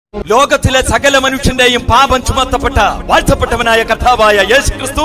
ലോകത്തിലെ സകല മനുഷ്യന്റെയും പാപം ചുമത്തപ്പെട്ട വാഴ്ത്തപ്പെട്ടവനായ കഥാവായ യേശു ക്രിസ്തു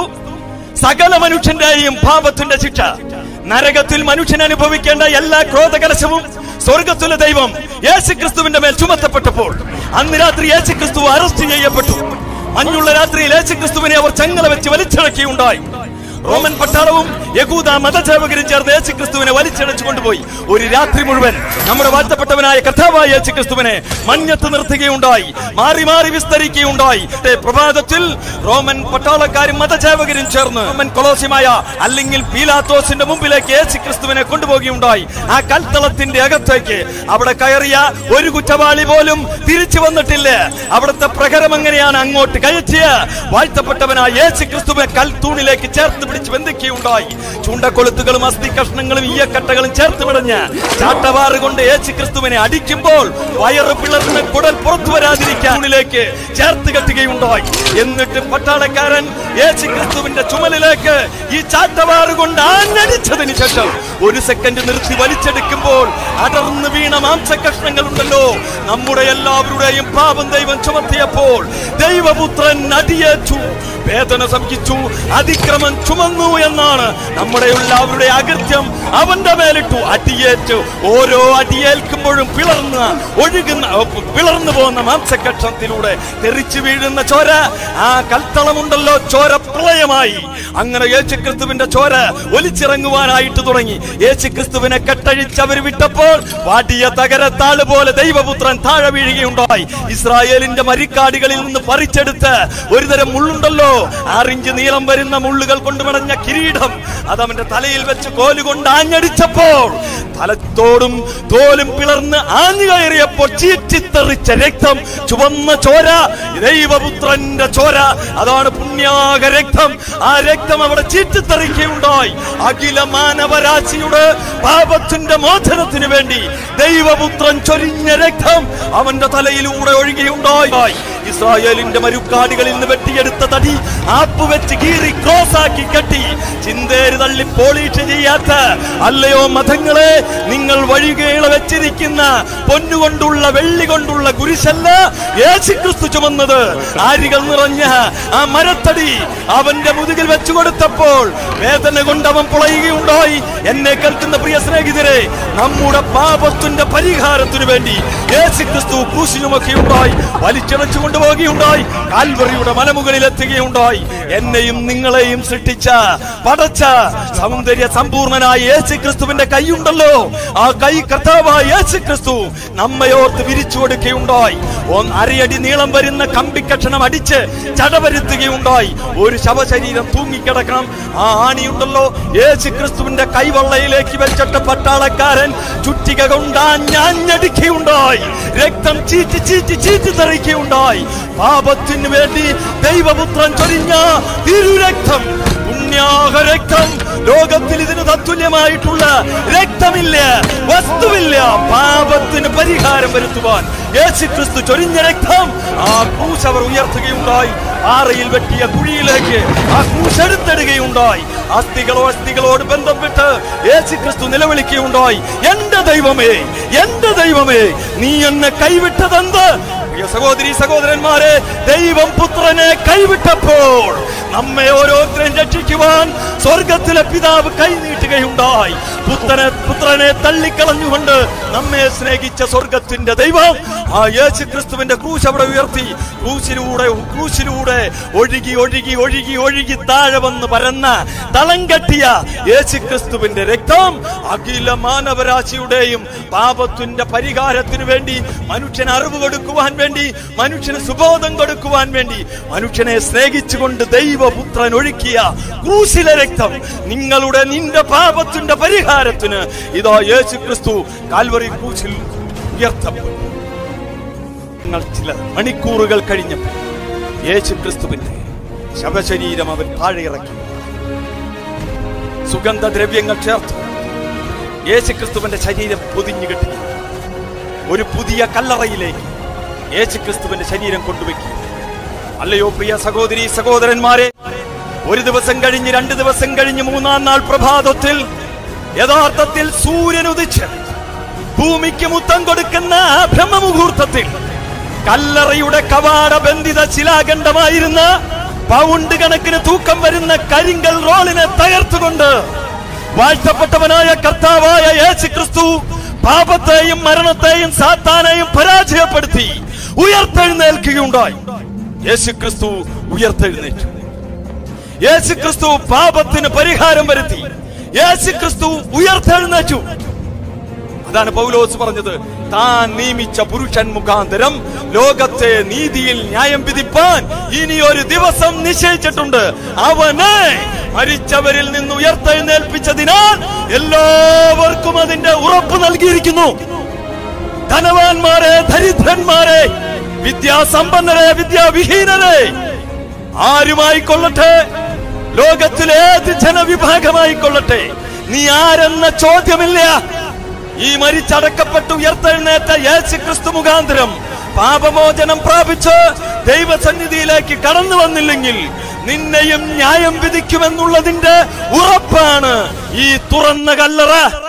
സകല മനുഷ്യന്റെയും പാപത്തിന്റെ ശിക്ഷ നരകത്തിൽ മനുഷ്യൻ അനുഭവിക്കേണ്ട എല്ലാ ക്രോധകലശവും സ്വർഗത്തിലെ ദൈവം യേശു ക്രിസ്തുവിന്റെ മേൽ ചുമത്തപ്പെട്ടപ്പോൾ അന്ന് രാത്രി യേശു ക്രിസ്തു അറസ്റ്റ് ചെയ്യപ്പെട്ടു മഞ്ഞുള്ള രാത്രിയിൽ യേശു ക്രിസ്തുവിനെ അവർ ചങ്ങല വെച്ച് വലിച്ചിറക്കിയുണ്ടായി റോമൻ പട്ടാളവും യഹൂദ മതസേവകരും ചേർന്ന് യേശു ക്രിസ്തുവിനെ വലിച്ചടച്ചു കൊണ്ടുപോയി ഒരു രാത്രി മുഴുവൻ നമ്മുടെ വാഴ്ത്തപ്പെട്ടവനായ കഥാവായ യേശു ക്രിസ്തുവിനെ മഞ്ഞത്ത് നിർത്തുകയുണ്ടായി മാറി മാറി വിസ്തരിക്കുകയുണ്ടായി ഏ, പ്രഭാതത്തിൽ റോമൻ പട്ടാളക്കാരും മതസേവകരും ചേർന്ന് റോമൻ കൊളോസിമായ അല്ലെങ്കിൽ പീലാത്തോസിന്റെ മുമ്പിലേക്ക് യേശു ക്രിസ്തുവിനെ കൊണ്ടുപോകുകയുണ്ടായി ആ കൽത്തളത്തിന്റെ അകത്തേക്ക് അവിടെ കയറിയ ഒരു കുറ്റവാളി പോലും തിരിച്ചു വന്നിട്ടില്ല അവിടുത്തെ പ്രഹരം എങ്ങനെയാണ് അങ്ങോട്ട് കയറ്റിയ വാഴ്ത്തപ്പെട്ടവനായ യേശു ക്രിസ്തുവിനെ കൽത്തൂണിലേക്ക് ചേർത്ത് പിടിച്ച് ബന്ധിക്കുകയുണ്ടായി ചൂണ്ടക്കൊളുത്തുകളും അസ്ഥി കഷ്ണങ്ങളും ഈയക്കട്ടകളും ചേർത്ത് പിടഞ്ഞ് ചാട്ടവാറ് കൊണ്ട് യേശു ക്രിസ്തുവിനെ അടിക്കുമ്പോൾ വയറ് പിളർന്ന് കുടൽ പുറത്തു വരാതിരിക്കാൻ തൂണിലേക്ക് ചേർത്ത് കെട്ടുകയുണ്ടായി എന്നിട്ട് പട്ടാളക്കാരൻ യേശു ക്രിസ്തുവിന്റെ ചുമലിലേക്ക് ഈ ചാട്ടവാറ് കൊണ്ട് ആഞ്ഞടിച്ചതിന് ശേഷം ഒരു സെക്കൻഡ് നിർത്തി വലിച്ചെടുക്കുമ്പോൾ അടർന്നു വീണ മാംസകഷ്ണങ്ങൾ ഉണ്ടല്ലോ നമ്മുടെ എല്ലാവരുടെയും പാപം ദൈവം ചുമത്തിയപ്പോൾ ദൈവപുത്രൻ അടിയേറ്റു വേദന സഹിച്ചു അതിക്രമം ചുമന്നു എന്നാണ് നമ്മുടെ എല്ലാവരുടെ അകൃത്യം അവന്റെ മേലിട്ടു അടിയേറ്റ് ഓരോ അടിയേൽക്കുമ്പോഴും പിളർന്ന ഒഴുകുന്ന പിളർന്നു പോകുന്ന മാംസകക്ഷത്തിലൂടെ തെറിച്ചു വീഴുന്ന ചോര ആ കൽത്തളമുണ്ടല്ലോ ചോര പ്രളയമായി അങ്ങനെ യേശുക്രിസ്തുവിന്റെ ചോര ഒലിച്ചിറങ്ങുവാനായിട്ട് തുടങ്ങി യേശുക്രിസ്തുവിനെ കെട്ടഴിച്ച് അവർ വിട്ടപ്പോൾ വാടിയ തകരത്താള് പോലെ ദൈവപുത്രൻ താഴെ വീഴുകയുണ്ടായി ഇസ്രായേലിന്റെ മരിക്കാടുകളിൽ നിന്ന് പറിച്ചെടുത്ത് ഒരുതരം മുള്ളുണ്ടല്ലോ ആറിഞ്ച് നീളം വരുന്ന മുള്ളുകൾ കൊണ്ട് മടഞ്ഞ കിരീടം അത് അവന്റെ തലയിൽ വെച്ച് കോലുകൊണ്ട് ആഞ്ഞടിച്ചപ്പോൾ തലത്തോടും തോലും പിളർന്ന് ആഞ്ഞു കയറിയപ്പോൾ ചീറ്റിത്തെറിച്ച രക്തം ചുവന്ന ചോര ദൈവപുത്രന്റെ ചോര അതാണ് പുണ്യാക രക്തം ആ രക്തം അവിടെ ചീറ്റിത്തെറിക്കുകയുണ്ടായി അഖില മാനവരാശിയുടെ പാപത്തിന്റെ മോചനത്തിന് വേണ്ടി ദൈവപുത്രൻ ചൊരിഞ്ഞ രക്തം അവന്റെ തലയിലൂടെ ഒഴുകിയുണ്ടായി ഇസ്രായേലിന്റെ മരുക്കാടുകളിൽ നിന്ന് വെട്ടിയെടുത്ത തടി ആപ്പ് വെച്ച് കീറി ക്രോസാക്കി കെട്ടി ചിന്തേര് തള്ളി പോളീഷ് ചെയ്യാത്ത അല്ലയോ മതങ്ങളെ നിങ്ങൾ വഴികേള വെച്ചിരിക്കുന്ന പൊന്നുകൊണ്ടുള്ള വെള്ളി കൊണ്ടുള്ള കുരിശല്ല യേശുക്രിസ്തു ചുമന്നത് ആരികൾ നിറഞ്ഞ ആ മരത്തടി അവന്റെ മുതുകിൽ വെച്ചു കൊടുത്തപ്പോൾ വേദന കൊണ്ട് അവൻ പുളയുകയുണ്ടായി എന്നെ കേൾക്കുന്ന പ്രിയ സ്നേഹിതരെ നമ്മുടെ പാപത്തിന്റെ പരിഹാരത്തിനു വേണ്ടി യേശുക്രിസ്തു ക്രൂശിനുമൊക്കെയുണ്ടായി വലിച്ചിറച്ചു കൊണ്ടുപോകുകയുണ്ടായി കാൽവറിയുടെ മലമുകളിൽ എത്തുകയുണ്ടായി എന്നെയും നിങ്ങളെയും സൃഷ്ടിച്ച പടച്ച സൗന്ദര്യ സമ്പൂർണനായ യേശു ക്രിസ്തുവിന്റെ കൈയുണ്ടല്ലോ ആ കൈ കർത്താവായ യേശു ക്രിസ്തു നമ്മയോർത്ത് വിരിച്ചു കൊടുക്കുകയുണ്ടായി ഒന്ന് അരയടി നീളം വരുന്ന കമ്പിക്കഷണം അടിച്ച് ചടവരുത്തുകയുണ്ടായി ഒരു ശവശരീരം തൂങ്ങിക്കിടക്കണം ആ ആണിയുണ്ടല്ലോ യേശു ക്രിസ്തുവിന്റെ കൈവള്ളയിലേക്ക് വെച്ചിട്ട് പട്ടാളക്കാരൻ ചുറ്റിക കൊണ്ടാഞ്ഞടിക്കുകയുണ്ടായി രക്തം ചീറ്റി ചീറ്റി ചീറ്റി തെറിക്കുകയുണ്ടായി പാപത്തിന് വേണ്ടി ദൈവപുത്രൻ ചൊരിഞ്ഞ തിരുരക്തം പുണ്യാഹ രക്തം ലോകത്തിൽ ഇതിന് തത്തുല്യമായിട്ടുള്ള രക്തമില്ല വസ്തുവില്ല പാപത്തിന് പരിഹാരം വരുത്തുവാൻ യേശു ക്രിസ്തു ചൊരിഞ്ഞ രക്തം ആ ക്രൂശ് അവർ ഉയർത്തുകയുണ്ടായി പാറയിൽ വെട്ടിയ കുഴിയിലേക്ക് ആ ക്രൂശ് എടുത്തിടുകയുണ്ടായി അസ്ഥികളോ അസ്ഥികളോട് ബന്ധപ്പെട്ട് യേശു ക്രിസ്തു നിലവിളിക്കുകയുണ്ടായി എന്റെ ദൈവമേ എന്റെ ദൈവമേ നീ എന്നെ കൈവിട്ടതെന്ത് പ്രിയ സഹോദരി സഹോദരന്മാരെ ദൈവം പുത്രനെ കൈവിട്ടപ്പോൾ നമ്മെ ഓരോരുത്തരെയും രക്ഷിക്കുവാൻ സ്വർഗത്തിലെ പിതാവ് കൈനീട്ടുകയുണ്ടായി പുത്രനെ പുത്രനെ തള്ളിക്കളഞ്ഞുകൊണ്ട് നമ്മെ സ്നേഹിച്ച സ്വർഗത്തിന്റെ ദൈവം ആ യേശു ക്രിസ്തുവിന്റെ ക്രൂശ് അവിടെ ഉയർത്തി ക്രൂശിലൂടെ ക്രൂശിലൂടെ ഒഴുകി ഒഴുകി ഒഴുകി ഒഴുകി താഴെ വന്ന് പരന്ന തളം കെട്ടിയ യേശു ക്രിസ്തുവിന്റെ രക്തം അഖില മാനവരാശിയുടെയും പാപത്തിന്റെ പരിഹാരത്തിന് വേണ്ടി മനുഷ്യന് അറിവ് കൊടുക്കുവാൻ വേണ്ടി മനുഷ്യന് സുബോധം കൊടുക്കുവാൻ വേണ്ടി മനുഷ്യനെ സ്നേഹിച്ചുകൊണ്ട് ദൈവപുത്രൻ ഒഴുക്കിയ ക്രൂശിലെ രക്തം നിങ്ങളുടെ നിന്റെ പാപത്തിന്റെ പരിഹാരത്തിന് ഇതാ യേശു ക്രിസ്തു കാൽവറി ക്രൂശിൽ ഉയർത്തപ്പെട്ടു നിങ്ങൾ ചില മണിക്കൂറുകൾ കഴിഞ്ഞപ്പോൾ യേശു ക്രിസ്തുവിന്റെ ശവശരീരം അവൻ താഴെ ഇറക്കി സുഗന്ധദ്രവ്യങ്ങൾ ചേർത്ത് യേശു ക്രിസ്തുവിന്റെ ശരീരം പൊതിഞ്ഞു കെട്ടി ഒരു പുതിയ കല്ലറയിലേക്ക് യേശു ക്രിസ്തുവിന്റെ ശരീരം കൊണ്ടുവയ്ക്കും അല്ലയോ പ്രിയ സഹോദരി സഹോദരന്മാരെ ഒരു ദിവസം കഴിഞ്ഞ് രണ്ട് ദിവസം കഴിഞ്ഞ് മൂന്നാം നാൾ പ്രഭാതത്തിൽ യഥാർത്ഥത്തിൽ സൂര്യൻ ഉദിച്ച് ഭൂമിക്ക് മുത്തം കൊടുക്കുന്ന ആ ബ്രഹ്മമുഹൂർത്തത്തിൽ കല്ലറയുടെ കവാട ബന്ധിത ശിലാഖണ്ഡമായിരുന്ന പൗണ്ട് കണക്കിന് തൂക്കം വരുന്ന കരിങ്കൽ റോളിനെ തകർത്തുകൊണ്ട് വാഴ്ത്തപ്പെട്ടവനായ കർത്താവായ യേശു ക്രിസ്തു പാപത്തെയും മരണത്തെയും സാത്താനെയും പരാജയപ്പെടുത്തി ഉയർത്തെഴുന്നേൽക്കുകയുണ്ടായി യേശു ക്രിസ്തു ഉയർത്തെഴുന്നേറ്റു യേശു ക്രിസ്തു പാപത്തിന് പരിഹാരം വരുത്തി യേശു ക്രിസ്തു ഉയർത്തെഴുന്നേറ്റു അതാണ് പൗലോസ് പറഞ്ഞത് താൻ നിയമിച്ച പുരുഷൻ മുഖാന്തരം ലോകത്തെ നീതിയിൽ ന്യായം വിധിപ്പാൻ ഇനി ഒരു ദിവസം നിശ്ചയിച്ചിട്ടുണ്ട് അവനെ മരിച്ചവരിൽ നിന്ന് ഉയർത്തെഴുന്നേൽപ്പിച്ചതിനാൽ എല്ലാവർക്കും അതിന്റെ ഉറപ്പ് നൽകിയിരിക്കുന്നു ധനവാന്മാരെ ദരിദ്രന്മാരെ വിദ്യാസമ്പന്നരെ വിദ്യാവിഹീനരെ ആരുമായിക്കൊള്ളട്ടെ ലോകത്തിലെ ഏത് ജനവിഭാഗമായിക്കൊള്ളട്ടെ നീ ആരെന്ന ചോദ്യമില്ല ഈ മരിച്ചടക്കപ്പെട്ട് ഉയർത്തെഴുന്നേറ്റ യേശു ക്രിസ്തു മുഖാന്തരം പാപമോചനം പ്രാപിച്ച് ദൈവസന്നിധിയിലേക്ക് കടന്നു വന്നില്ലെങ്കിൽ നിന്നെയും ന്യായം വിധിക്കുമെന്നുള്ളതിന്റെ ഉറപ്പാണ് ഈ തുറന്ന കല്ലറ